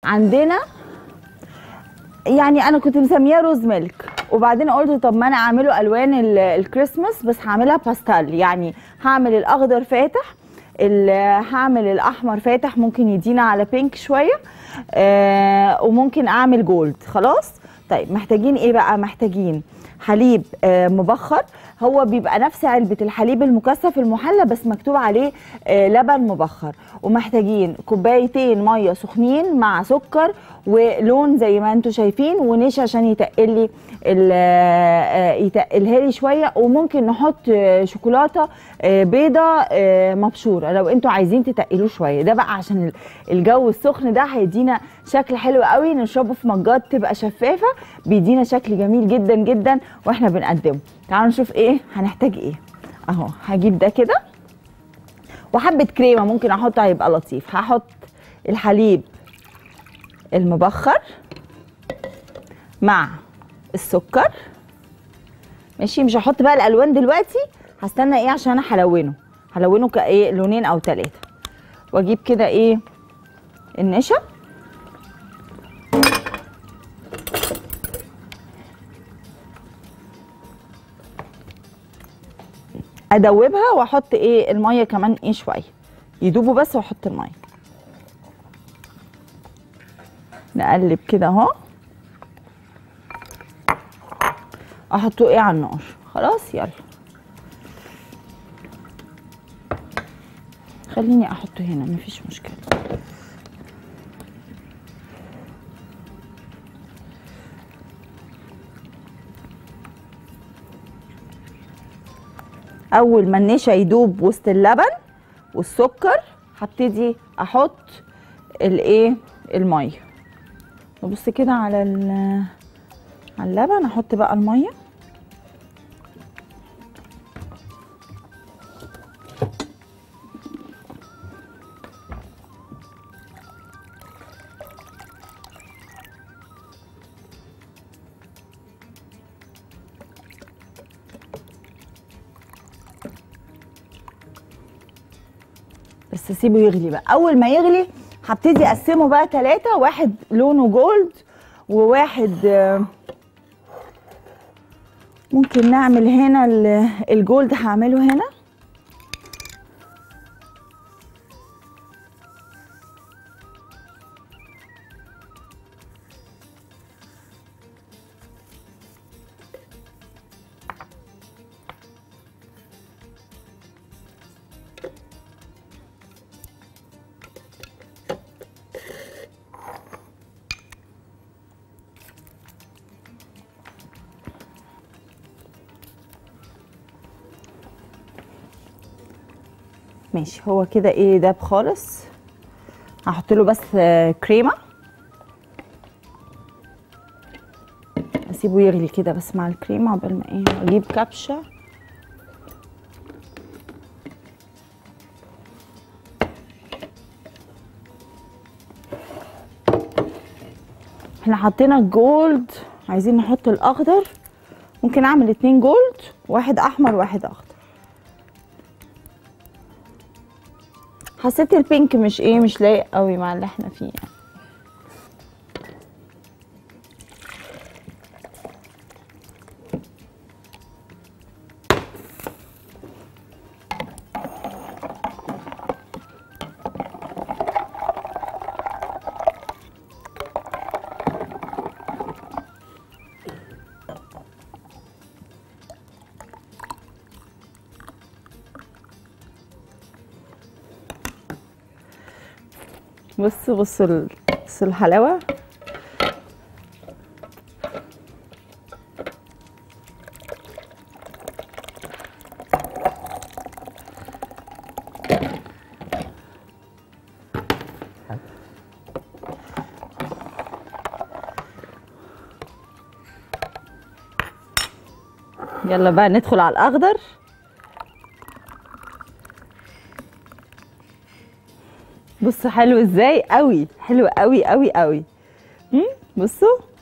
عندنا يعني انا كنت مسمياه روز ميلك وبعدين قلت طب ما انا اعمله الوان ال- الكريسماس بس هعملها باستال يعني هعمل الاخضر فاتح ال- هعمل الاحمر فاتح ممكن يدينا على بينك شويه آه وممكن اعمل جولد خلاص طيب محتاجين ايه بقى محتاجين حليب آه مبخر هو بيبقى نفس علبة الحليب المكثف المحلى بس مكتوب عليه آه لبن مبخر ومحتاجين كوبايتين مية سخنين مع سكر ولون زي ما انتم شايفين ونشا عشان يتقل لي ال- آه، يتقلها لي شويه وممكن نحط آه، شوكولاته آه، بيضه آه، مبشوره لو انتوا عايزين تتقلوه شويه ده بقى عشان ال- الجو السخن ده هيدينا شكل حلو قوي نشربه في مجات تبقى شفافه بيدينا شكل جميل جدا جدا واحنا بنقدمه تعالوا نشوف ايه هنحتاج ايه اهو هجيب ده كده وحبه كريمه ممكن احطها هيبقى لطيف هحط الحليب المبخر مع السكر ماشي مش هحط بقى الالوان دلوقتي هستنى ايه عشان انا هلونه هلونه كايه لونين او ثلاثه واجيب كده ايه النشا ادوبها واحط ايه الميه كمان ايه شويه يدوبوا بس واحط الميه نقلب كده اهو احطه ايه على النار خلاص يلا خليني احطه هنا مفيش مشكله اول ما النشا يدوب وسط اللبن والسكر هبتدي احط الايه الميه نبص كده على ال- على اللبن احط بقى الميه بس سيبه يغلي بقى اول ما يغلي هبتدي اقسمه بقى ثلاثة واحد لونه جولد وواحد آه، ممكن نعمل هنا ال- الجولد هعمله هنا ماشي هو كده ايه داب خالص هحط له بس آه، كريمه اسيبه يغلي كده بس مع الكريمه قبل ما ايه اجيب كبشه احنا حطينا الجولد عايزين نحط الاخضر ممكن اعمل اتنين جولد واحد احمر واحد اخضر حسيت البينك مش ايه مش لايق قوي مع اللي احنا فيه يعني. بصوا بصوا ال- بصوا الحلاوه يلا بقى ندخل على الاخضر بصوا حلو ازاي قوي حلو قوي قوي قوي مم؟ بصوا